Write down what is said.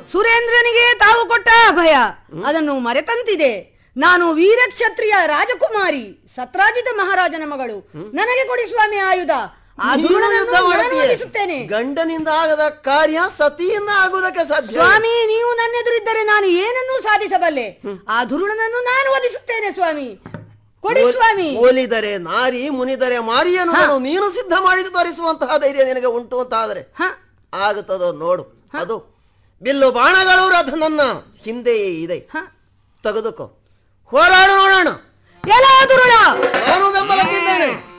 ಸುರೇಂದ್ರನಿಗೆ ತಾವು ಕೊಟ್ಟ ಅಭಯ ಅದನ್ನು ಮರೆತಂತಿದೆ ನಾನು ವೀರಕ್ಷತ್ರಿಯ ರಾಜಕುಮಾರಿ ಸತ್ರಾಜಿತ ಮಹಾರಾಜನ ಮಗಳು ನನಗೆ ಕೊಡಿ ಸ್ವಾಮಿ ಆಯುಧ ಆ ನೀನು ದುರುಳನನ್ನು ಯುದ್ಧ ನಾನು ಮಾಡ್ತೀಯೆ. ವಧಿಸುತ್ತೇನೆ ಗಂಡನಿಂದ ಆಗದ ಕಾರ್ಯ ಸತಿಯಿಂದ ಆಗುವುದಕ್ಕೆ ಸಾಧ್ಯ ಸ್ವಾಮಿ ನೀವು ನನ್ನೆದುರಿದ್ದರೆ ನಾನು ಏನನ್ನೂ ಸಾಧಿಸಬಲ್ಲೆ ಆ ದುರುಳನನ್ನು ನಾನು ವಧಿಸುತ್ತೇನೆ ಸ್ವಾಮಿ ಕೊಡಿ ಓಲ್- ಸ್ವಾಮಿ ಓಲಿದರೆ ನಾರಿ ಮುನಿದರೆ ಮಾರಿ ಅನ್ನೋದನ್ನು ನೀನು ಸಿದ್ಧ ಮಾಡಿದ್ದು ತೋರಿಸುವಂತಹ ಧೈರ್ಯ ನಿನಗೆ ಉಂಟು ಅಂತ ಆದ್ರೆ ಹ ಆಗುತ್ತದೋ ನೋಡು ಅದು ಬಿಲ್ಲು ಬಾಣಗಳು ರಥ ನನ್ನ ಹಿಂದೆಯೇ ಇದೆ ಹ ತೆಗೆದುಕೋ ಹೋರಾಡ ನೋಡೋಣ ಎಲ್ಲ ದುರುಳ ನಾನು ಬೆಂಬಲಕ್ಕಿದ್ದೇನೆ